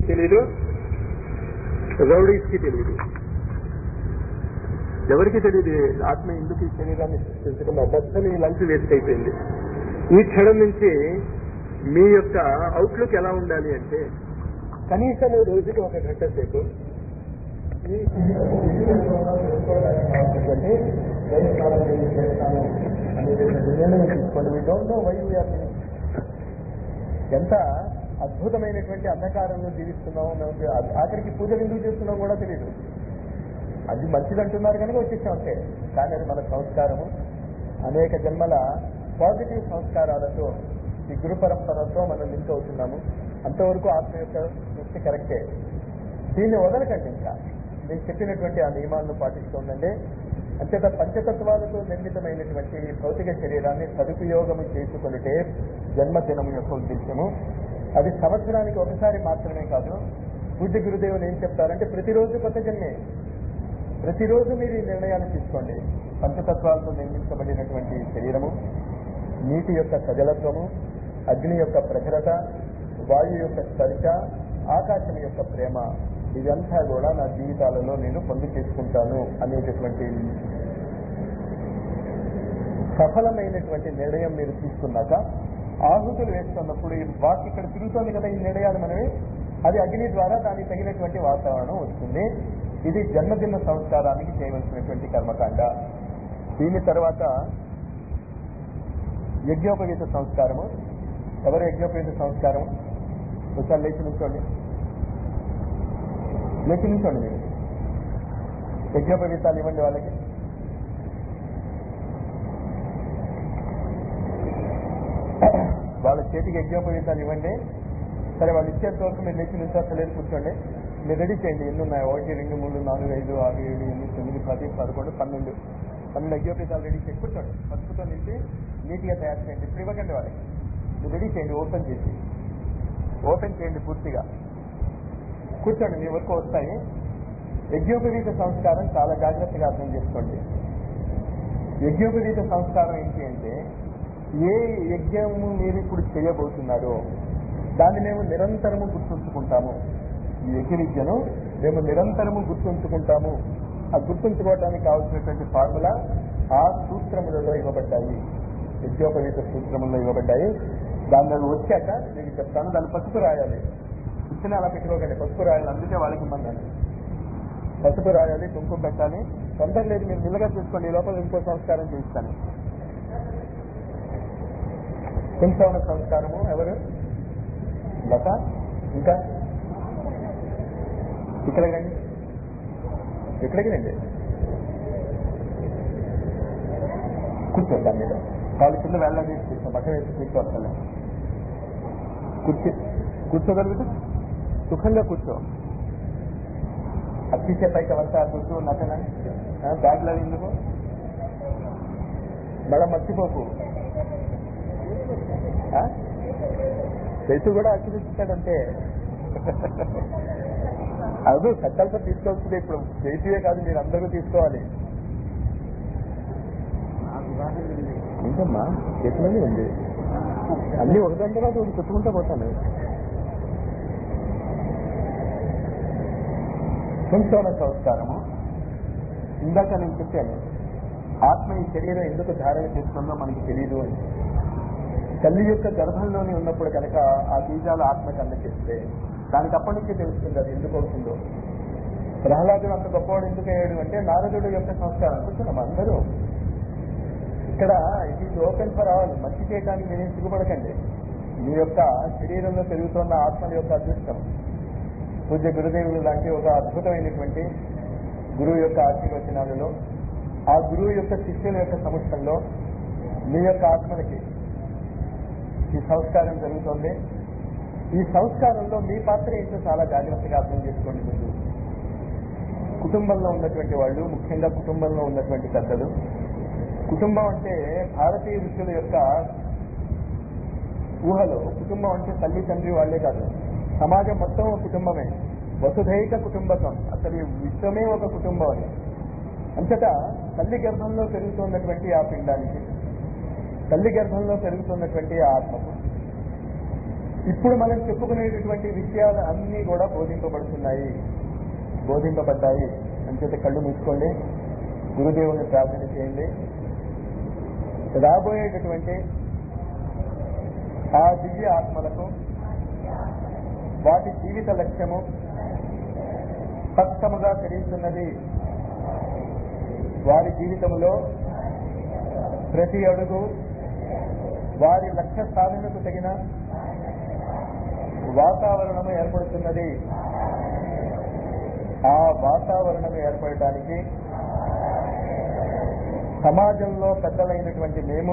తెలియదు రౌడీస్ కి తెలియదు ఎవరికి తెలియదు ఆత్మ ఎందుకు ఈ శరీరాన్ని సృష్టించడం మొత్తం ఈ లంచ్ వేస్ట్ అయిపోయింది ఈ క్షణం నుంచి మీ యొక్క అవుట్లుక్ ఎలా ఉండాలి అంటే కనీసం రోజుకి ఒక గంట సేపు ఈ తీసుకోండి we don't know why we are ఎంత అద్భుతమైనటువంటి అంధకారంలో జీవిస్తున్నామో మనకి ఆ- ఆఖరికి పూజలు ఎందుకు చేస్తున్నామో కూడా తెలియదు అది మంచిది అంటున్నారు కనుక వచ్చేసాం అంతే కానీ అది మన సంస్కారము అనేక జన్మల పాజిటివ్ సంస్కారాలతో ఈ గురు పరంపరతో మనం లింక్ అవుతున్నాము అంతవరకు ఆత్మ యొక్క దృష్టి కరెక్టే దీన్ని వదలకండి ఇంకా నేను చెప్పినటువంటి ఆ నియమాలను పాటిస్తుందండి అంచేత పంచతత్వాలతో నిర్మితమైనటువంటి ఈ భౌతిక శరీరాన్ని సదుపయోగము చేసుకునిటే జన్మదినము యొక్క ఉద్దేశము అది సంవత్సరానికి ఒకసారి మాత్రమే కాదు పూజ్య గురుదేవులు ఏం చెప్తారంటే ప్రతిరోజు కొత్త జన్మే ప్రతిరోజు మీరు ఈ నిర్ణయాలు తీసుకోండి పంచతత్వాలతో నిర్మించబడినటువంటి ఈ శరీరము నీటి యొక్క సజలత్వము అగ్ని యొక్క ప్రఖరత వాయు యొక్క స్పర్శ ఆకాశం యొక్క ప్రేమ ఇదంతా కూడా నా జీవితాలలో నేను పొంది చేసుకుంటాను అనేటటువంటి సఫలమైనటువంటి నిర్ణయం మీరు తీసుకున్నాక ఆహుతులు వేస్తున్నప్పుడు ఈ వాక్ ఇక్కడ తిరుగుతోంది కదా ఈ నిర్ణయాలు మనవి అది అగ్ని ద్వారా దానికి తగినటువంటి వాతావరణం వస్తుంది ఇది జన్మదిన సంస్కారానికి చేయవలసినటువంటి కర్మకాండ దీని తర్వాత యజ్ఞోపవీత సంస్కారము ఎవరు యజ్ఞోపవీత సంస్కారం ఒకసారి లేచి నుంచోండి లేచి నుంచోండి మీరు యజ్ఞోపవీతాలు ఇవ్వండి వాళ్ళకి వాళ్ళ చేతికి యజ్ఞోపవీతాలు ఇవ్వండి సరే వాళ్ళు ఇచ్చేంత వరకు మీరు లేచి నిలిచేస్తలేదు కూర్చోండి మీరు రెడీ చేయండి ఎన్ని ఉన్నాయి ఒకటి రెండు మూడు నాలుగు ఐదు ఆరు ఏడు ఎనిమిది తొమ్మిది పది పదకొండు పన్నెండు పన్నెండు యజ్ఞోపవీతాలు రెడీ చేసి కూర్చోండి పసుపుతో నింపి నీట్గా తయారు చేయండి ఇప్పుడు ఇవ్వకండి వాళ్ళకి మీరు రెడీ చేయండి ఓపెన్ చేసి ఓపెన్ చేయండి పూర్తిగా కూర్చోండి మీ వరకు వస్తాయి యజ్ఞోపవీత సంస్కారం చాలా జాగ్రత్తగా అర్థం చేసుకోండి యజ్ఞోపవీత సంస్కారం ఏంటి అంటే ఏ యజ్ఞము మీరు ఇప్పుడు చేయబోతున్నారో దాన్ని మేము నిరంతరము గుర్తుంచుకుంటాము ఈ యజ్ఞ విద్యను మేము నిరంతరము గుర్తుంచుకుంటాము ఆ గుర్తుంచుకోవడానికి కావాల్సినటువంటి ఫార్ములా ఆ సూత్రములలో ఇవ్వబడ్డాయి యజ్ఞోపవీత సూత్రములలో ఇవ్వబడ్డాయి దాన్ని అవి వచ్చాక మీకు చెప్తాను దాన్ని పసుపు రాయాలి ఇచ్చిన అలా పెట్టుకోకండి పసుపు రాయాలి అందుకే వాళ్ళకి ఇమ్మన్నాను పసుపు రాయాలి కుంకుమ పెట్టాలి తొందర లేదు మీరు నిల్లగా చూసుకోండి ఈ లోపల ఇంకో సంస్కారం చేయిస్తాను కుంసవన సంస్కారము ఎవరు లత ఇంకా ఇక్కడికి రండి ఇక్కడికి రండి కూర్చో దాని మీద కాళ్ళు కింద వెళ్ళ చేసి కూర్చో పక్కన వేసి కూర్చోవచ్చలే కూర్చి కూర్చోగలుగుతూ సుఖంగా కూర్చో అతిశయ పైకి అవంతా కూర్చో నచ్చనా బ్యాగ్లో ఎందుకు మళ్ళా మర్చిపోకు ఆ? చైతు కూడా ఆశీర్వదిస్తాడంటే అదు సంకల్పం తీసుకోవాల్సిందే ఇప్పుడు చైతీయే కాదు మీరు అందరూ తీసుకోవాలి ఏంటమ్మా చేతులన్నీ ఉంది అన్ని ఒకదాని తర్వాత ఒకటి చెప్పుకుంటూ పోతాను సంక్షోభ సంస్కారము ఇందాక నేను చెప్పాను ఆత్మ ఈ శరీరం ఎందుకు ధారణ చేస్తుందో మనకి తెలియదు అని తల్లి యొక్క గర్భంలోనే ఉన్నప్పుడు కనుక ఆ బీజాలు ఆత్మకు అందచేస్తే దానికి అప్పటి నుంచే తెలుస్తుంది అది ఎందుకు అవుతుందో ప్రహ్లాదుడు అంత గొప్పవాడు ఎందుకు అయ్యాడు అంటే నారదుడు యొక్క సంస్కారం కూర్చున్నాం అందరూ ఇక్కడ it is open for all మంచి చేయడానికి మీరేం సిగ్గుపడకండి మీ యొక్క శరీరంలో పెరుగుతున్న ఆత్మల యొక్క అదృష్టం పూజ్య గురుదేవులు లాంటి ఒక అద్భుతమైనటువంటి గురువు యొక్క ఆశీర్వచనాలలో ఆ గురువు యొక్క శిష్యుల యొక్క సముష్టంలో మీ యొక్క ఆత్మలకి ఈ సంస్కారం జరుగుతోంది ఈ సంస్కారంలో మీ పాత్ర ఏంటో చాలా జాగ్రత్తగా అర్థం చేసుకోండి ముందు కుటుంబంలో ఉన్నటువంటి వాళ్ళు ముఖ్యంగా కుటుంబంలో ఉన్నటువంటి పెద్దలు కుటుంబం అంటే భారతీయ ఋషుల యొక్క ఊహలో కుటుంబం అంటే తల్లి తండ్రి వాళ్ళే కాదు సమాజం మొత్తం ఒక కుటుంబమే వసుధైక కుటుంబకం అసలు ఈ విశ్వమే ఒక కుటుంబం అని అంతటా తల్లి గర్భంలో పెరుగుతున్నటువంటి ఆ పిండానికి తల్లి గర్భంలో పెరుగుతున్నటువంటి ఆ ఆత్మకు ఇప్పుడు మనం చెప్పుకునేటటువంటి విషయాలు అన్నీ కూడా బోధింపబడుతున్నాయి బోధింపబడ్డాయి అంచేత కళ్ళు మూసుకోండి గురుదేవుని ప్రార్థన చేయండి రాబోయేటటువంటి ఆ దివ్య ఆత్మలకు వాటి జీవిత లక్ష్యము స్పష్టముగా తెలియతున్నది వారి జీవితంలో ప్రతి అడుగు వారి లక్ష్య సాధనకు తగిన వాతావరణము ఏర్పడుతున్నది ఆ వాతావరణం ఏర్పడటానికి సమాజంలో పెద్దలైనటువంటి మేము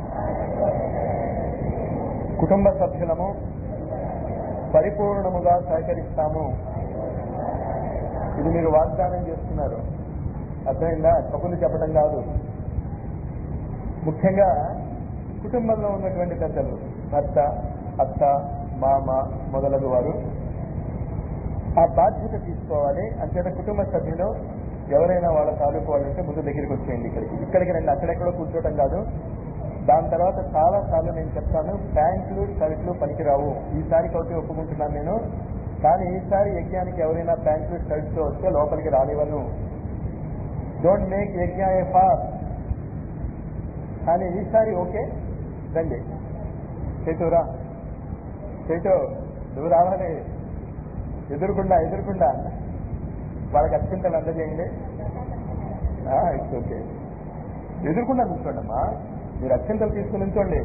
కుటుంబ సభ్యులము పరిపూర్ణముగా సహకరిస్తాము ఇది మీరు వాగ్దానం చేస్తున్నారు అర్థమైందా కబుర్లు చెప్పడం కాదు ముఖ్యంగా కుటుంబంలో ఉన్నటువంటి పెద్దలు భర్త అత్త మామ మొదలగు వారు ఆ బాధ్యత తీసుకోవాలి అంచేత కుటుంబ సభ్యులు ఎవరైనా వాళ్ళ తాలూకు వాళ్ళు ఉంటే ముందు దగ్గరికి వచ్చేయండి ఇక్కడికి ఇక్కడికి రండి అక్కడెక్కడో కూర్చోవటం కాదు దాని తర్వాత చాలా సార్లు నేను చెప్తాను ప్యాంట్లు షర్ట్లు పనికిరావు ఈసారి ఒకటి ఒప్పుకుంటున్నాను నేను కానీ ఈసారి యజ్ఞానికి ఎవరైనా ప్యాంట్లు షర్ట్స్ వస్తే లోపలికి రానివ్వను డోంట్ మేక్ యజ్ఞ ఏ ఫార్ కానీ ఈసారి ఓకే రండి చేతురా చేతు నువ్వు రావాలి ఎదురుకుండా ఎదురుకుండా వాళ్ళకి అత్యంతలు అందజేయండి ఇట్స్ ఓకే ఎదురుకుండా నుంచోండి అమ్మా మీరు అత్యంతలు తీసుకుని ఉంచోండి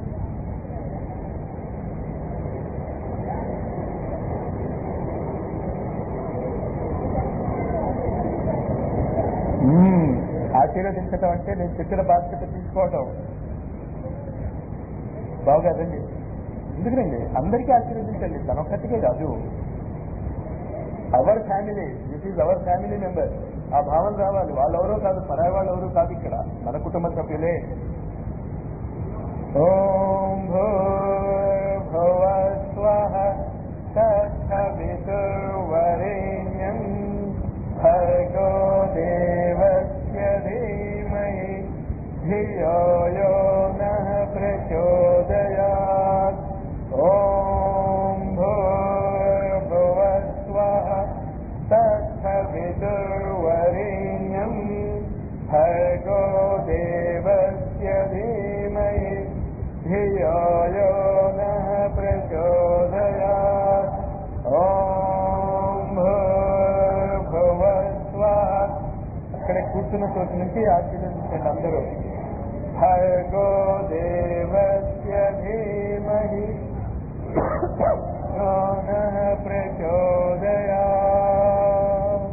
మ్మ్. ఆశీర్వదించడం అంటే నేను చెప్పిన బాధ్యత తీసుకోవటం బాగుందండి ఎందుకండి అందరికీ ఆశీర్వదించండి తనొక్కటికే కాదు our family this is our family member ఆ భావన రావాలి వాళ్ళెవరో కాదు పరాయి వాళ్ళు ఎవరు కాదు ఇక్కడ మన కుటుంబ సభ్యులే ఓం భూర్భువ స్వః తత్సవితుర్వరేణ్యం భర్గో దేవస్య ధీమహి ధియో యో నః ప్రచోదయాత్ ఓం భూర్భువ స్వః తత్సవితుర్వరేణ్యం భర్గో దేవస్య ధీమహి ధియో యో నః ప్రచోదయాత్ ఓం భూర్భువ స్వః అక్కడ కూర్చున్న చోటు నుంచి ఆశీర్వదించండి అందరూ భర్గో దేవస్య ధీమహి యో నః ప్రచోదయాత్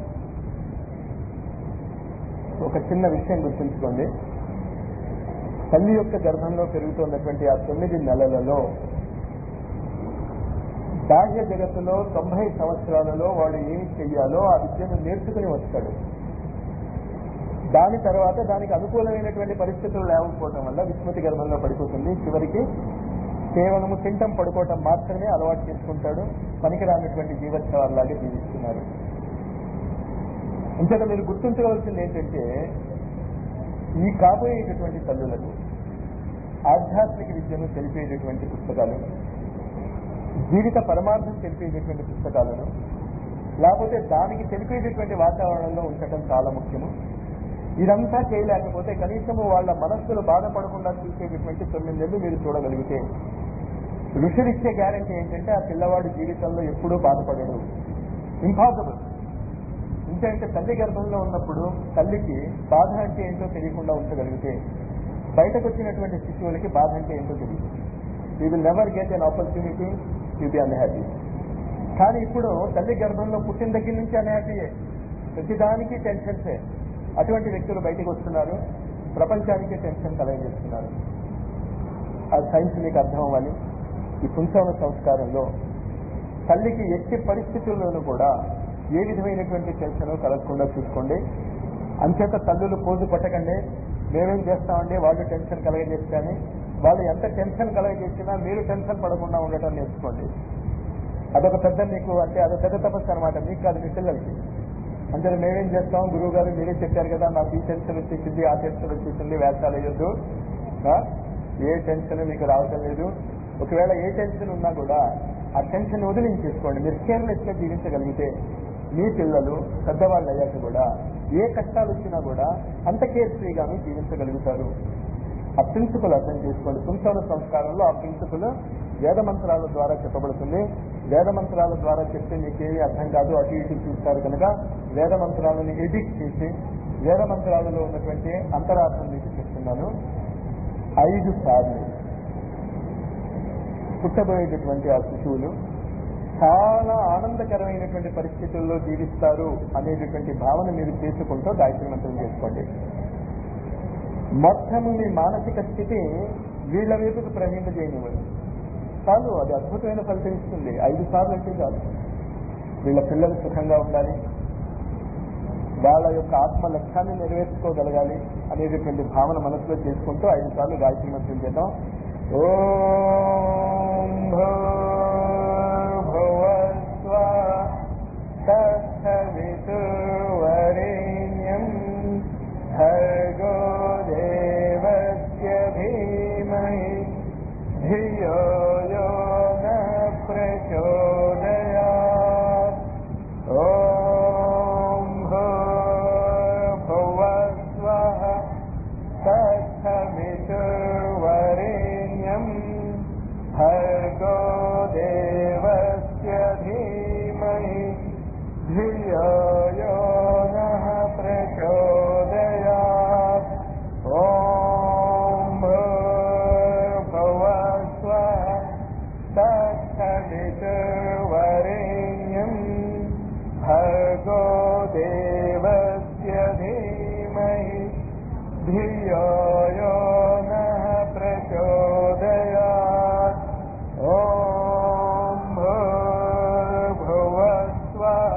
ఒక చిన్న విషయం గుర్తుంచుకోండి తల్లి యొక్క గర్భంలో పెరుగుతున్నటువంటి ఆ తొమ్మిది నెలలలో బాహ్య జగత్తులో తొంభై సంవత్సరాలలో వాడు ఏమి చెయ్యాలో ఆ విద్యను నేర్చుకుని వస్తాడు దాని తర్వాత దానికి అనుకూలమైనటువంటి పరిస్థితులు లేకపోవటం వల్ల విస్మృతి గర్భంలో పడిపోతుంది చివరికి కేవలము తింటం పడుకోవటం మాత్రమే అలవాటు చేసుకుంటాడు పనికిరానటువంటి జీవోత్సవాల్లాగా జీవిస్తున్నారు ఇంతగా మీరు గుర్తుంచుకోవాల్సింది ఏంటంటే ఈ కాబోయేటటువంటి తల్లులకు ఆధ్యాత్మిక విద్యను తెలిపేటటువంటి పుస్తకాలు జీవిత పరమార్థం తెలిపేటటువంటి పుస్తకాలను లేకపోతే దానికి తెలిపేటటువంటి వాతావరణంలో ఉంచడం చాలా ముఖ్యము ఇదంతా చేయలేకపోతే కనీసము వాళ్ళ మనస్సులు బాధపడకుండా చూసేటటువంటి తొమ్మిది నెలలు మీరు చూడగలిగితే ఋషులిచ్చే గ్యారంటీ ఏంటంటే ఆ పిల్లవాడి జీవితంలో ఎప్పుడూ బాధపడడు ఇంపాసిబుల్ ఇంకంటే తల్లి గర్భంలో ఉన్నప్పుడు తల్లికి బాధ అంటే ఏంటో తెలియకుండా ఉంచగలిగితే బయటకు వచ్చినటువంటి శిశువులకి బాధ అంటే ఏంటో తెలియదు you will never get an opportunity you be unhappy కానీ ఇప్పుడు తల్లి గర్భంలో పుట్టిన దగ్గర నుంచి అన్హ్యాపీయే ప్రతిదానికి టెన్షన్సే అటువంటి వ్యక్తులు బయటకు వస్తున్నారు ప్రపంచానికి టెన్షన్ కలగజేస్తున్నారు ఆ సైన్స్ మీకు అర్థం అవ్వాలి ఈ పుంసవన సంస్కారంలో తల్లికి ఎట్టి పరిస్థితుల్లోనూ కూడా ఏ విధమైనటువంటి టెన్షన్ కలగకుండా చూసుకోండి అంచేత తల్లులు పోజు పట్టకండి మేమేం చేస్తామండి వాళ్ళు టెన్షన్ కలగజేస్తామని వాళ్ళు ఎంత టెన్షన్ కలగజేసినా మీరు టెన్షన్ పడకుండా ఉండటం నేర్చుకోండి అదొక పెద్ద మీకు అంటే అదొక పెద్ద తపస్సు అనమాట మీకు కాదు మీ పిల్లలకి అంటే మేమేం చేస్తాం గురువు గారు మీరే చెప్పారు కదా నాకు ఈ టెన్షన్ వచ్చేసింది ఆ టెన్షన్ వచ్చేసింది వేషాలు వేయొద్దు ఆ? ఏ టెన్షన్ మీకు రావటం లేదు ఒకవేళ ఏ టెన్షన్ ఉన్నా కూడా ఆ టెన్షన్ వదిలించేసుకోండి మీరు కేర్లెస్ గా జీవించగలిగితే మీ పిల్లలు పెద్దవాళ్ళు అయ్యాక కూడా ఏ కష్టాలు వచ్చినా కూడా అంత కేర్ ఫ్రీగాను జీవించగలుగుతారు ఆ ప్రిన్సిపల్ అర్థం చేసుకోండి పుంసల సంస్కారంలో ఆ ప్రిన్సిపల్ వేద మంత్రాల ద్వారా చెప్పబడుతుంది వేద మంత్రాల ద్వారా చెప్తే మీకేమీ అర్థం కాదు అటు ఇటు చూస్తారు కనుక వేద మంత్రాలను ఎడిట్ చేసి వేద మంత్రాలలో ఉన్నటువంటి అంతరార్థం మీకు చెప్తున్నాను ఐదు సార్లు పుట్టబోయేటటువంటి ఆ శిశువులు చాలా ఆనందకరమైనటువంటి పరిస్థితుల్లో జీవిస్తారు అనేటటువంటి భావన మీరు చేసుకుంటూ గాయత్రి మంత్రం చేసుకోండి మొత్తం మీ మానసిక స్థితి వీళ్ళ వైపుకు ప్రవహింపజేయనివ్వండి చాలు అది అద్భుతమైన ఫలితం ఇస్తుంది ఐదు సార్లు అంటే చాలు వీళ్ళ పిల్లలు సుఖంగా ఉండాలి వాళ్ళ యొక్క ఆత్మ లక్ష్యాన్ని నెరవేర్చుకోగలగాలి అనేటటువంటి భావన మనసులో చేసుకుంటూ ఐదు సార్లు గాయత్రి మంత్రం చేద్దాం ఓం భూర్భువస్వ తత్సవితుర్వరేణ్యం భర్గో దేవస్య ధీమహి ధియో యో న ప్రచోదయాత్ ఓం భూర్భువస్వః తత్సవితుర్వరేణ్యం భర్గో దేవస్య ధీమహి ధియో యో నః ప్రచోదయాత్ ఓం భూర్భువస్వః తత్సవితుర్వరేణ్యం భర్గో దేవస్య ధీమహి ధియో యో నః ప్రచోదయాత్ ఓం భూర్భువస్వః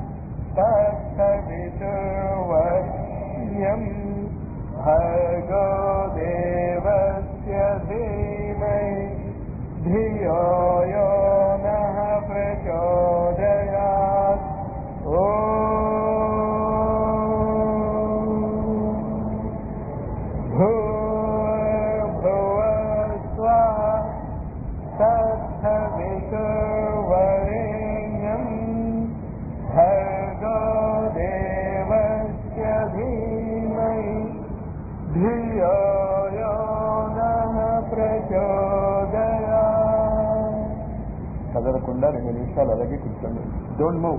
తత్సవితుర్వరేణ్యం భర్గో దేవస్య ధీమహి ధియో యో నః ప్రచోదయాత్ భూర్భువస్వః తత్సవితుర్వరేణ్యం భర్గో దేవస్య ధీమహి ధియో యో నః ప్రచోదయాత్ కదలకుండా రెండు నిమిషాలు అలాగే కూర్చోండి డోంట్ మూవ్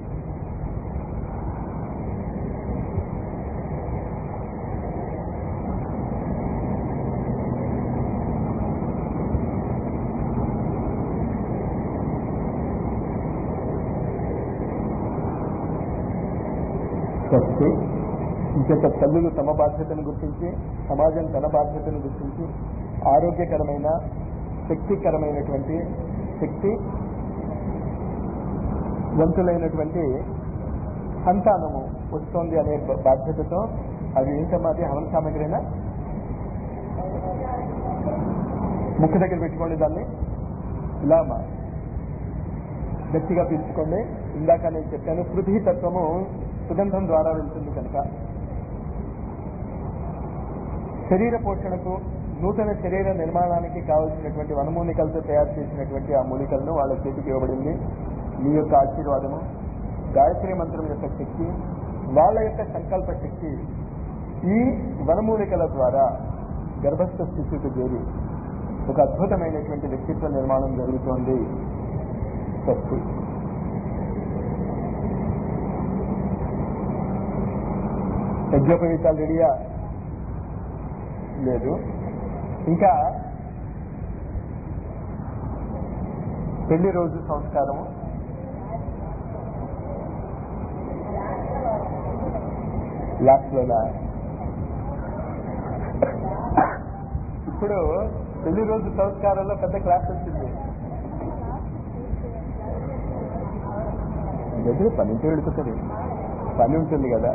స్వస్తి ఇంకొక తల్లులు తమ బాధ్యతను గుర్తించి సమాజం తన బాధ్యతను గుర్తించి ఆరోగ్యకరమైన శక్తికరమైనటువంటి శక్తి వంతులైనటువంటి సంతానము వస్తోంది అనే బ- బాధ్యతతో అది ఏంటమ్మా అది హవన సామగ్రినా ముక్కు దగ్గర పెట్టుకోండి దాన్ని ఇలా అమ్మా గట్టిగా పీల్చుకోండి ఇందాక నేను చెప్పాను పృథ్వీ తత్వము సుగంధం ద్వారా వెళ్తుంది కనుక శరీర పోషణకు నూతన శరీర నిర్మాణానికి కావలసినటువంటి వనమూలికలతో తయారు చేసినటువంటి ఆ మూలికలను వాళ్ళ చేతికి ఇవ్వబడింది మీ యొక్క ఆశీర్వాదము గాయత్రి మంత్రం యొక్క శక్తి వాళ్ళ యొక్క సంకల్ప శక్తి ఈ వనమూలికల ద్వారా గర్భస్థ స్థితికి చేరి ఒక అద్భుతమైనటువంటి వ్యక్తిత్వ నిర్మాణం జరుగుతోంది శక్తి యజ్ఞోపవీతాలు రెడీయా లేదు ఇంకా పెళ్లి రోజు సంస్కారము లాస్ట్ లోనా ఇప్పుడు పెళ్లి రోజు సంస్కారంలో పెద్ద క్లాస్ వచ్చింది దగ్గర పని ఇంటి వెళుతుంది పని ఉంటుంది కదా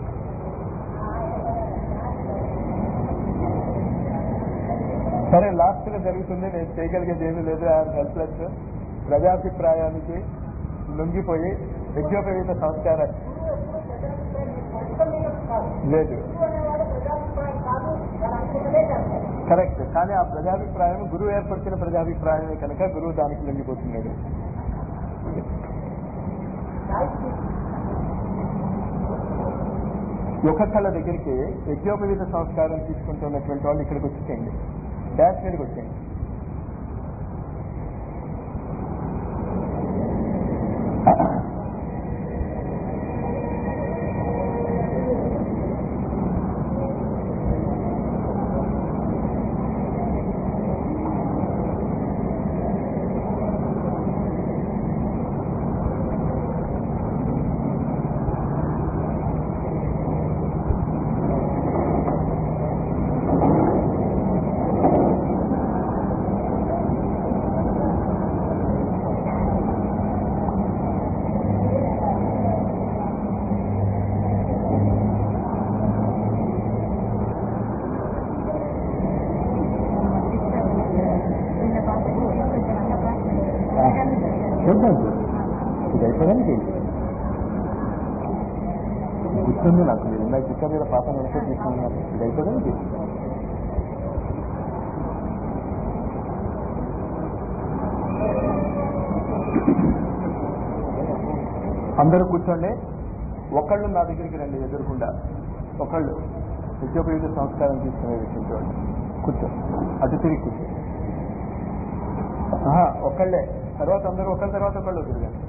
సరే లాస్ట్ గా జరుగుతుంది నేను చేయగలిగేది ఏమీ లేదు ఆయన హెల్ప్లెస్ ప్రజాభిప్రాయానికి లొంగిపోయి యజ్ఞోపవీత సంస్కారం లేదు కరెక్ట్ కానీ ఆ ప్రజాభిప్రాయం గురువు ఏర్పరిచిన ప్రజాభిప్రాయమే కనుక గురువు దానికి లొంగిపోతున్నాడు ఒక కళ దగ్గరికి యజ్ఞోపవీత సంస్కారం తీసుకుంటున్నటువంటి వాళ్ళు ఇక్కడికి వచ్చేయండి డాష్ మీదకి వచ్చేయండి చూద్దాం ఇది అయిపోయానికి గుర్తుంది నాకు మీరు ఇందాక చిక్క మీద పాప నడిచే తీసుకున్నారు ఇది అయిపోయానికి అందరూ కూర్చోండి ఒకళ్ళు నా దగ్గరికి రండి ఎదురుకుండా ఒకళ్ళు నిత్యోపయోగ సంస్కారం తీసుకునే విషయంతో కూర్చో అటు తిరిగి కూర్చో ఆహా, ఒకళ్ళే తర్వాత అందరూ ఒకళ్ళ తర్వాత ఒకళ్ళు తిరగండి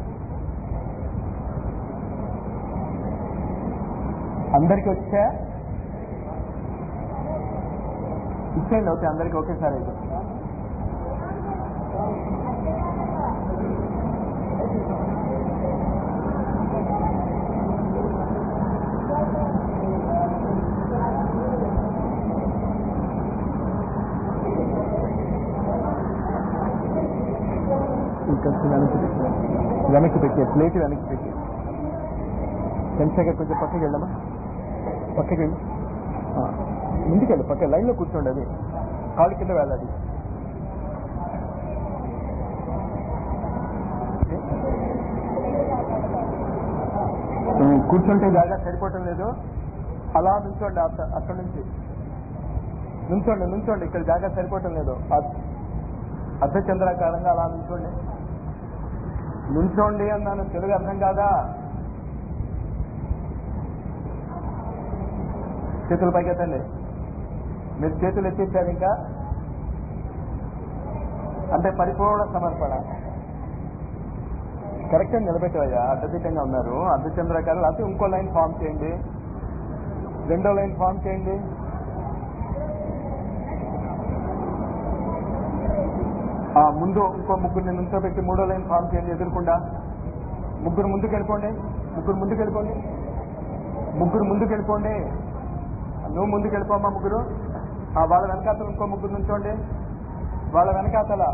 అందరికి వచ్చా ఇచ్చేయండి ఓకే అందరికి ఒకేసారి అయితే ఇంకా వెనక్కి పెట్టే వెనక్కి పెట్టే ప్లేట్ వెనక్కి పెట్టే చంచగా కొంచెం పక్కకి వెళ్ళమా పక్కకి వెళ్ళి ఆ, ముందుకెళ్ళి పక్క లైన్లో కూర్చోండి అది కాలు కింద వెళ్ళాలి ఉమ్, కూర్చుంటే జాగా సరిపోవటం లేదు అలా నుంచోండి అక్క- అక్కడ నుంచి నుంచోండి నుంచోండి ఇక్కడ జాగా సరిపోవటం లేదు అ- అర్ధచంద్రాకారంగా అలా నుంచోండి నుంచోండి అన్నాను తెలుగు అర్థం కాదా చేతులు పైకెత్తండి మీరు చేతులు ఎత్తేసారు ఇంకా అంటే పరిపూర్ణ సమర్పణ కరెక్ట్ అని నిలబెట్టవయ్యా అడ్డదిట్టంగా ఉన్నారు అర్ధచంద్రాకారం లేకపోతే ఇంకో లైన్ ఫామ్ చేయండి రెండో లైన్ ఫామ్ చేయండి ఆ, ముందు ఇంకో ముగ్గురిని నుంచోబెట్టి మూడో లైన్ ఫామ్ చేయండి ఎదురుకుండా ముగ్గురు ముందుకు వెళ్ళిపోండి ముగ్గురు ముందుకు వెళ్ళిపోండి ముగ్గురు ముందుకు వెళ్ళిపోండి నువ్వు ముందుకు వెళ్ళిపోమ్మా ముగ్గురు ఆ, వాళ్ళ వెనకాతలు ఇంకో ముగ్గురు నుంచోండి వాళ్ళ వెనకాతల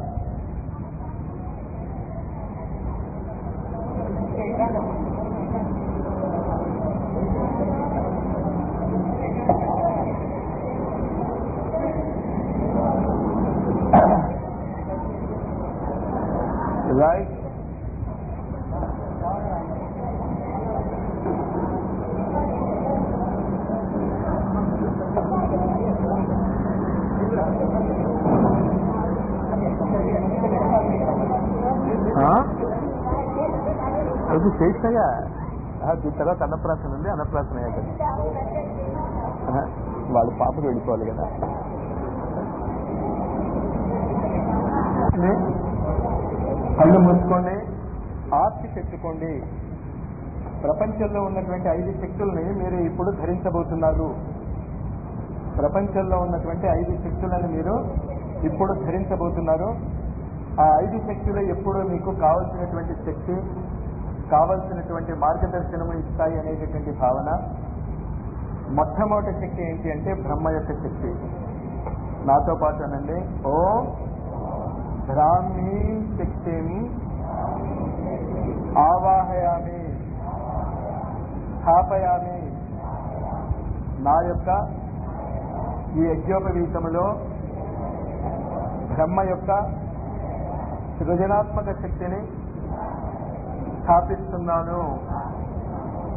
రైట్ అది చేస్తాగా దీని తర్వాత అన్నప్రాసన ఉంది అన్నప్రాసన అయ్యాక ఆహా, వాళ్ళ పాపకు వెళ్ళిపోవాలి కదా నే? కళ్ళు మూసుకోండి ఆర్తి పెట్టుకోండి ప్రపంచంలో ఉన్నటువంటి ఐదు శక్తుల్ని మీరు ఇప్పుడు ధరించబోతున్నారు ప్రపంచంలో ఉన్నటువంటి ఐదు శక్తులను మీరు ఇప్పుడు ధరించబోతున్నారు ఆ ఐదు శక్తులు ఎప్పుడూ మీకు కావలసినటువంటి శక్తి కావలసినటువంటి మార్గదర్శనము ఇస్తాయి అనేటటువంటి భావన మొట్టమొదటి శక్తి ఏంటి అంటే బ్రహ్మ యొక్క శక్తి నాతో పాటు అనండి ఓ బ్రాహ్మీ శక్తిం ఆవాహయామి స్థాపయామి నా యొక్క ఈ యజ్ఞోపవీతములో బ్రహ్మ యొక్క సృజనాత్మక శక్తిని స్థాపిస్తున్నాను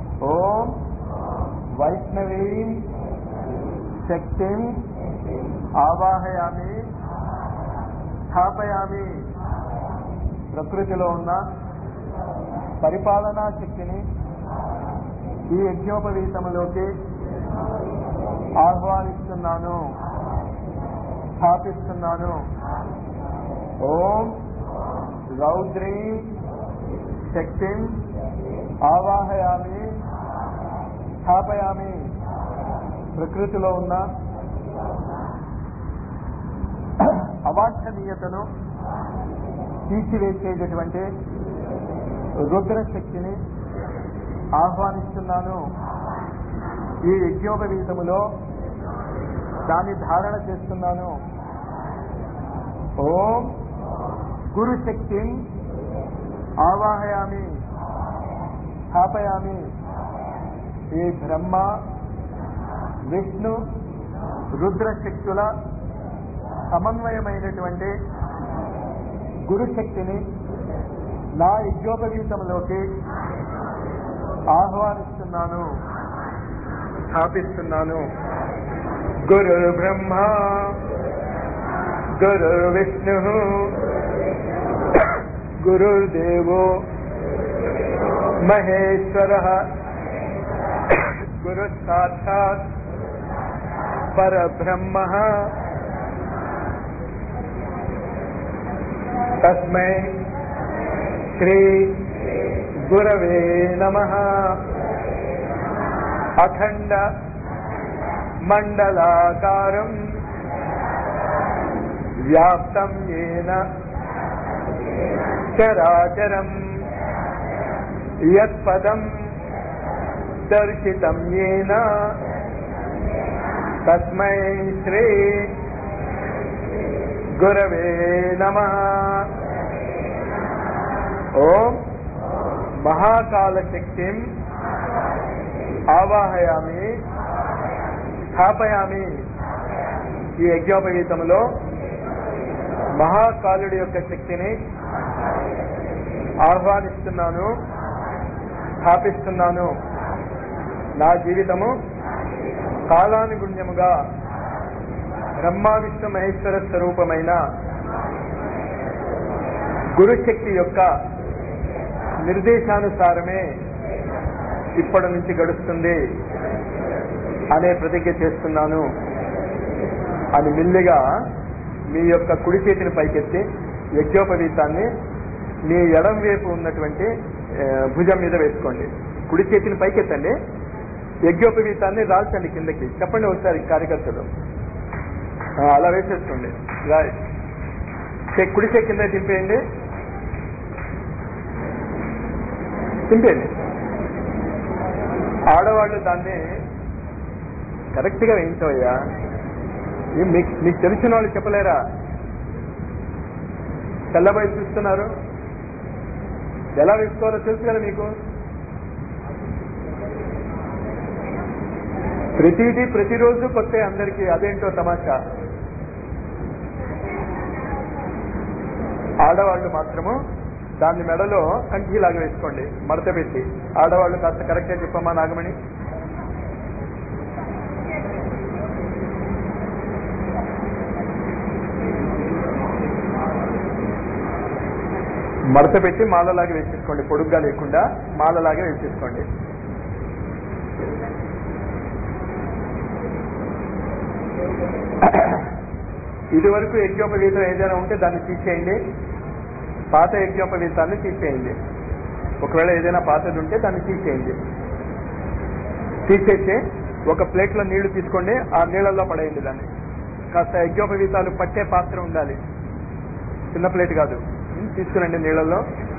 ఓం వైష్ణవీ శక్తిం ఆవాహయామి స్థాపయామి ప్రకృతిలో ఉన్న పరిపాలనా శక్తిని ఈ యజ్ఞోపవీతములోకి ఆహ్వానిస్తున్నాను స్థాపిస్తున్నాను ఓం రౌద్రీ శక్తిం ఆవాహయామి స్థాపయామి ప్రకృతిలో ఉన్న అవాంఛనీయతను తీసివేసేటటువంటి రుద్ర శక్తిని ఆహ్వానిస్తున్నాను ఈ యజ్ఞోపవీతములో దాన్ని ధారణ చేస్తున్నాను ఓం గురు శక్తి ఆవాహయామి స్థాపయామి ఈ బ్రహ్మ విష్ణు రుద్ర శక్తుల సమన్వయమైనటువంటి గురు శక్తిని నా యజ్ఞోపవీతంలోకి ఆహ్వానిస్తున్నాను స్థాపిస్తున్నాను గురు బ్రహ్మ గురు విష్ణు గురుర్దేవో మహేశ్వర గురు సాక్షాత్ పరబ్రహ్మ తస్మై శ్రీ గురవే నమ అఖండ మండలాకారం వ్యాప్తం ఏన చరాచరం యత్పదం దర్శితం ఏన తస్మై శ్రీ గురవే నమ ఓం మహాకాల శక్తిం ఆవాహయామి స్థాపయామి ఈ యజ్ఞోపవీతములో మహాకాలుడి యొక్క శక్తిని ఆహ్వానిస్తున్నాను స్థాపిస్తున్నాను నా జీవితము కాలానుగుణ్యముగా బ్రహ్మ విష్ణు మహేశ్వర స్వరూపమైన గురుశక్తి యొక్క నిర్దేశానుసారమే ఇప్పటి నుంచి గడుస్తుంది అనే ప్రతిజ్ఞ చేస్తున్నాను అని మెల్లిగా మీ యొక్క కుడి చేతిని పైకెత్తి యజ్ఞోపవీతాన్ని మీ ఎడం వైపు ఉన్నటువంటి ఆ, భుజం మీద వేసుకోండి కుడి చేతిని పైకెత్తండి యజ్ఞోపవీతాన్ని రాల్చండి కిందకి చెప్పండి ఒకసారి కార్యకర్తలు ఆ, అలా వేసేసుకోండి రా- చే- కుడి చేతి కింద దింపేయండి దింపేయండి ఆడవాళ్ళు దాన్ని కరెక్ట్ గా వేయించవయ్యా ఏం మీకు మీకు తెలిసిన వాళ్ళు చెప్పలేరా తెల్లబోయి చూస్తున్నారు ఎలా వేసుకోవాలో తెలుసు కదా మీకు ప్రతిదీ ప్రతిరోజు కొత్త అందరికీ అదేంటో తమాషా ఆడవాళ్ళు మాత్రము దాన్ని మెడలో కంఠీలాగా వేసుకోండి మడత పెట్టి ఆడవాళ్ళు కాస్త కరెక్ట్గా చెప్పమ్మా నాగమణి మడత పెట్టి మాలలాగా వేసేసుకోండి పొడుగ్గా లేకుండా మాలలాగా వేసేసుకోండి ఇది వరకు యజ్ఞోపవీతం ఏదైనా ఉంటే దాన్ని తీసేయండి పాత యజ్ఞోపవీతాన్ని తీసేయండి ఒకవేళ ఏదైనా పాతది ఉంటే దాన్ని తీసేయండి తీసేసి ఒక ప్లేట్లో నీళ్లు తీసుకోండి ఆ నీళ్ళల్లో పడేయండి దాన్ని కాస్త యజ్ఞోపవీతాలు పట్టే పాత్ర ఉండాలి చిన్న ప్లేట్ కాదు తీసుకురండి నీళ్ళల్లో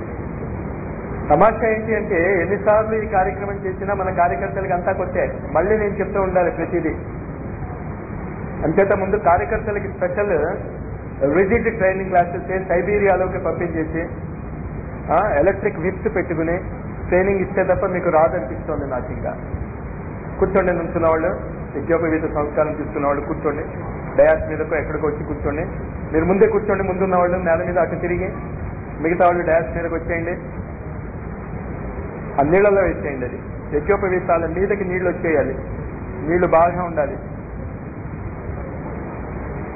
తమాషా ఏంటి అంటే ఎన్నిసార్లు ఈ కార్యక్రమం చేసినా మన కార్యకర్తలకి అంతా కొట్టే మళ్ళీ నేను చెప్తూ ఉండాలి ప్రతిదీ అంచేత ముందు కార్యకర్తలకి స్పెషల్ రిజిడ్ ట్రైనింగ్ క్లాసెస్ సైబీరియాలోకి పంపించేసి ఎలక్ట్రిక్ విప్స్ పెట్టుకుని ట్రైనింగ్ ఇస్తే తప్ప మీకు రాదనిపిస్తోంది నాకు ఇంకా కూర్చోండి నుంచున్న వాళ్ళు విద్యోపవీత సంస్కారం తీసుకున్న వాళ్ళు కూర్చోండి డయాస్ మీదకో ఎక్కడికో వచ్చి కూర్చోండి మీరు ముందే కూర్చోండి ముందున్న వాళ్ళు నేల మీద అటు తిరిగి మిగతా వాళ్ళు డయాస్ మీదకి వచ్చేయండి ఆ నీళ్ళలో వేసేయండి అది యజ్ఞోపవీతాల మీదకి నీళ్లు వచ్చేయాలి నీళ్లు బాగా ఉండాలి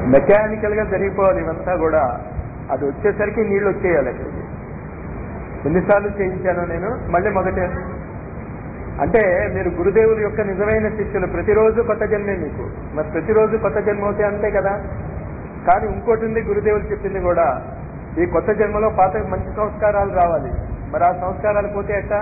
మెకానికల్ గా జరిగిపోవాలి ఇవంతా కూడా అది వచ్చేసరికి నీళ్లు వచ్చేయాలి అక్కడికి ఎన్నిసార్లు చేయించాను నేను మళ్ళీ మొదటే అంటే మీరు గురుదేవుల యొక్క నిజమైన శిష్యులు ప్రతిరోజు కొత్త జన్మే మీకు మరి ప్రతిరోజు కొత్త జన్మ అవుతే అంతే కదా కానీ ఇంకోటి ఉంది గురుదేవులు చెప్పింది కూడా ఈ కొత్త జన్మలో పాత మంచి సంస్కారాలు రావాలి మరి ఆ సంస్కారాలు పోతే ఎట్టా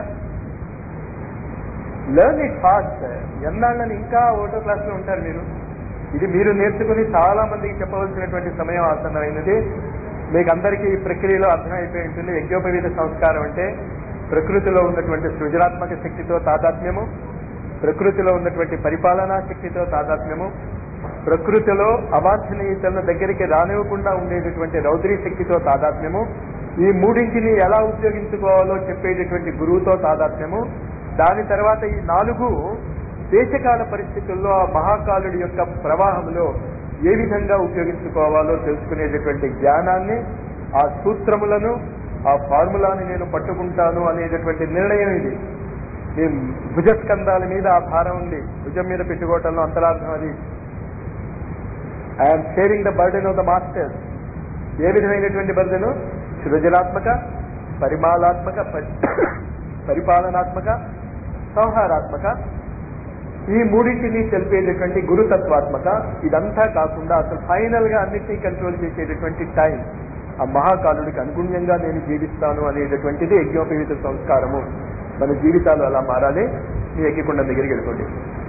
లెర్న్ ఇట్ ఫాస్ట్ ఎన్నాళ్ళని ఇంకా ఓటో క్లాస్ లో ఉంటారు మీరు ఇది మీరు నేర్చుకుని చాలా మందికి చెప్పవలసినటువంటి సమయం ఆసన్నమైనది మీకు అందరికీ ఈ ప్రక్రియలో అర్థమైపోయి ఉంటుంది యజ్ఞోపవీత సంస్కారం అంటే ప్రకృతిలో ఉన్నటువంటి సృజనాత్మక శక్తితో తాదాత్మ్యము ప్రకృతిలో ఉన్నటువంటి పరిపాలనా శక్తితో తాదాత్మ్యము ప్రకృతిలో అవాంఛనీయతల దగ్గరికి రానివ్వకుండా ఉండేటటువంటి రౌద్రీ శక్తితో తాదాత్మ్యము ఈ మూడింటిని ఎలా ఉపయోగించుకోవాలో చెప్పేటటువంటి గురువుతో తాదాత్మ్యము దాని తర్వాత ఈ నాలుగు దేశకాల పరిస్థితుల్లో ఆ మహాకాలుడి యొక్క ప్రవాహంలో ఏ విధంగా ఉపయోగించుకోవాలో తెలుసుకునేటటువంటి జ్ఞానాన్ని ఆ సూత్రములను ఆ ఫార్ములాని నేను పట్టుకుంటాను అనేటటువంటి నిర్ణయం ఇది మీ భుజస్కంధాల మీద ఆ భారం ఉంది భుజం మీద పెట్టుకోవటంలో అంతరార్థం అది I'm sharing the burden of the master ఏ విధమైనటువంటి బర్డెను సృజనాత్మక పరిమాణాత్మక పరి- పరిపాలనాత్మక సంహారాత్మక ఈ మూడింటిని తెలిపేటటువంటి గురుతత్వాత్మక ఇదంతా కాకుండా అసలు ఫైనల్ గా అన్నిటినీ కంట్రోల్ చేసేటటువంటి టైం ఆ మహాకాలుడికి అనుగుణ్యంగా నేను జీవిస్తాను అనేటటువంటిది యజ్ఞోపవీత సంస్కారము మన జీవితాలు అలా మారాలి మీ ఎక్కికొండ దగ్గరికి వెళ్ళిపోండి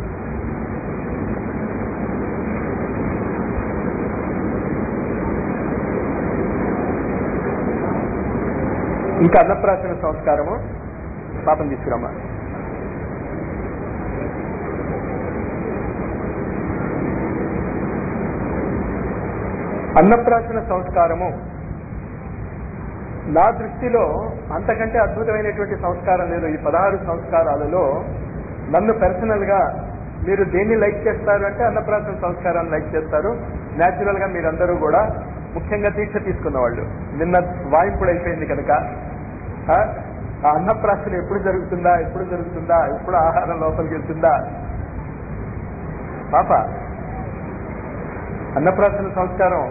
ఇంకా అన్నప్రాసన సంస్కారము పాపం తీసుకురమ్మా అన్నప్రాసన సంస్కారము నా దృష్టిలో అంతకంటే అద్భుతమైనటువంటి సంస్కారం లేదు ఈ పదహారు సంస్కారాలలో నన్ను పర్సనల్ గా మీరు దేన్ని లైక్ చేస్తారు అంటే అన్నప్రాసన సంస్కారాన్ని లైక్ చేస్తారు న్యాచురల్ గా మీరందరూ కూడా ముఖ్యంగా దీక్ష తీసుకున్న వాళ్ళు నిన్న వాయింపుడు అయిపోయింది కనుక ఆ, ఆ అన్నప్రాసన ఎప్పుడు జరుగుతుందా ఎప్పుడు జరుగుతుందా ఎప్పుడు ఆహారం లోపలికి వెళ్తుందా పాప అన్నప్రాసన సంస్కారం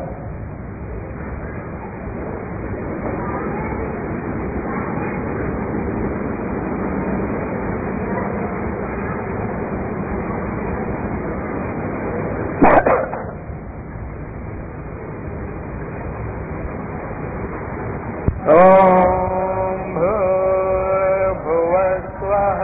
ॐ भूर्भुवस्वः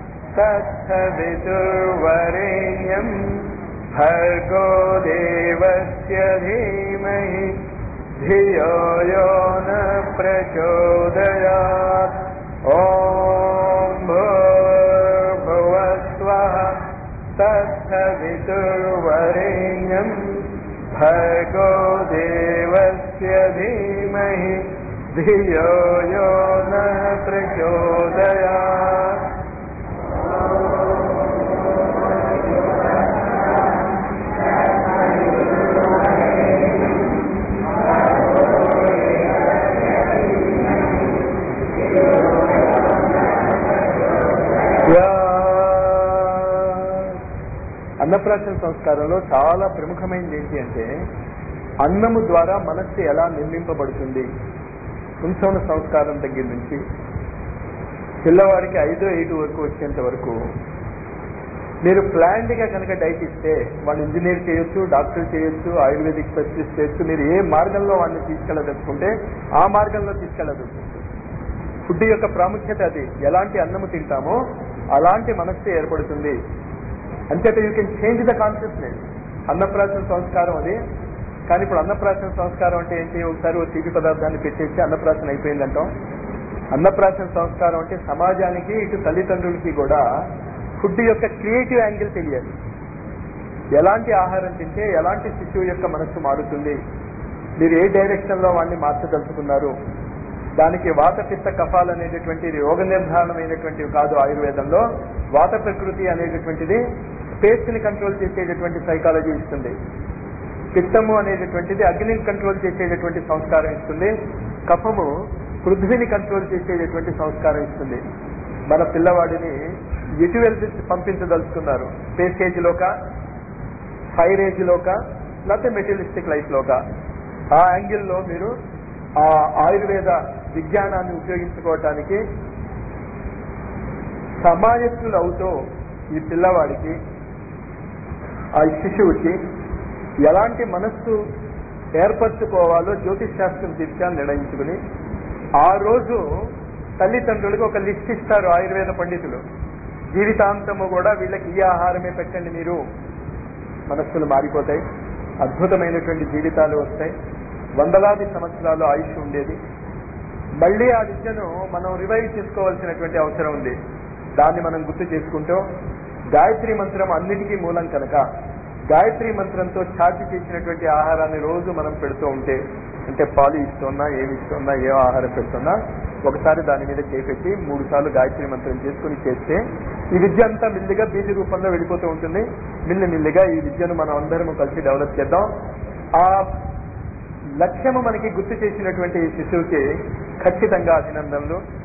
तत्सवितुर्वरेण्यम् भर्गो देवस्य धीमहि धियो यो न प्रचोदयात् ॐ भूर्भुवस्वः तत्सवितुर्वरेण्यम् भर्गो देवस्य धीमहि धियो यो न प्रचोदयात् యా. అన్నప్రాసన సంస్కారంలో చాలా ప్రముఖమైనది ఏంటి అంటే అన్నము ద్వారా మనస్సు ఎలా నిర్మింపబడుతుంది కుంసవన సంస్కారం దగ్గర నుంచి పిల్లవాడికి ఐదో ఐదు వరకు వచ్చేంత వరకు మీరు ప్లాన్డ్ గా కనుక డైట్ ఇస్తే వాళ్ళు ఇంజనీర్ చేయొచ్చు డాక్టర్ చేయొచ్చు ఆయుర్వేదిక్ స్పెషలిస్ట్ చేయొచ్చు మీరు ఏ మార్గంలో వాడిని తీసుకెళ్ళదలుచుకుంటే ఆ మార్గంలో తీసుకెళ్ళదలుచుకుంటుంది ఫుడ్ యొక్క ప్రాముఖ్యత అది ఎలాంటి అన్నము తింటామో అలాంటి మనస్సు ఏర్పడుతుంది అంచేత you can change the consciousness అన్నప్రాసన సంస్కారం అది కానీ ఇప్పుడు అన్నప్రాసన సంస్కారం అంటే ఏంటి ఒకసారి ఓ తీపి పదార్థాన్ని పెట్టేసి అన్నప్రాసన అయిపోయిందంటాం అన్నప్రాసన సంస్కారం అంటే సమాజానికి ఇటు తల్లిదండ్రులకి కూడా ఫుడ్ యొక్క క్రియేటివ్ యాంగిల్ తెలియాలి ఎలాంటి ఆహారం తింటే ఎలాంటి శిశువు యొక్క మనస్సు మారుతుంది మీరు ఏ డైరెక్షన్ లో వాడిని మార్చదలుచుకున్నారు దానికి వాత పిత్త కఫాలు అనేటటువంటి రోగ నిర్ధారణమైనటువంటివి కాదు ఆయుర్వేదంలో వాత ప్రకృతి అనేటటువంటిది స్పేస్ ని కంట్రోల్ చేసేటటువంటి సైకాలజీ ఇస్తుంది పిత్తము అనేటటువంటిది అగ్నిని కంట్రోల్ చేసేటటువంటి సంస్కారం ఇస్తుంది కఫము పృథ్వీని కంట్రోల్ చేసేటటువంటి సంస్కారం ఇస్తుంది మన పిల్లవాడిని ఎటు వెళ్ళి పంపించదలుచుకున్నారు స్పేస్ ఏజ్ లోక ఫైర్ ఏజ్ లోక లేకపోతే మెటీరియలిస్టిక్ లైఫ్లోగా ఆ యాంగిల్లో మీరు ఆ ఆయుర్వేద విజ్ఞానాన్ని ఉపయోగించుకోవటానికి సమాయత్తులు అవుతూ ఈ పిల్లవాడికి ఆ శిశువుకి ఎలాంటి మనస్సు ఏర్పరచుకోవాలో జ్యోతిష్ శాస్త్రం దిశగా నిర్ణయించుకుని ఆ రోజు తల్లిదండ్రులకు ఒక లిస్ట్ ఇస్తారు ఆయుర్వేద పండితులు జీవితాంతము కూడా వీళ్ళకి ఈ ఆహారమే పెట్టండి మీరు మనస్సులు మారిపోతాయి అద్భుతమైనటువంటి జీవితాలు వస్తాయి వందలాది సంవత్సరాలు ఆయుష్ ఉండేది మళ్ళీ ఆ విద్యను మనం రివైవ్ చేసుకోవాల్సినటువంటి అవసరం ఉంది దాన్ని మనం గుర్తు చేసుకుంటూ గాయత్రి మంత్రం అన్నిటికీ మూలం కనుక గాయత్రి మంత్రంతో ఛార్జ్ చేసినటువంటి ఆహారాన్ని రోజు మనం పెడుతూ ఉంటే అంటే పాలు ఇస్తున్నా ఏమి ఇస్తున్నా ఏ ఆహారం పెడుతున్నా ఒకసారి దాని మీద చేపెట్టి మూడు సార్లు గాయత్రి మంత్రం చేసుకుని చేస్తే ఈ విద్య అంతా మిల్లిగా బీజ రూపంలో వెళ్ళిపోతూ ఉంటుంది మిల్లి మిల్లిగా ఈ విద్యను మనం అందరం కలిసి డెవలప్ చేద్దాం ఆ లక్ష్యము మనకి గుర్తు చేసినటువంటి ఈ శిశువుకి ఖచ్చితంగా అభినందనలు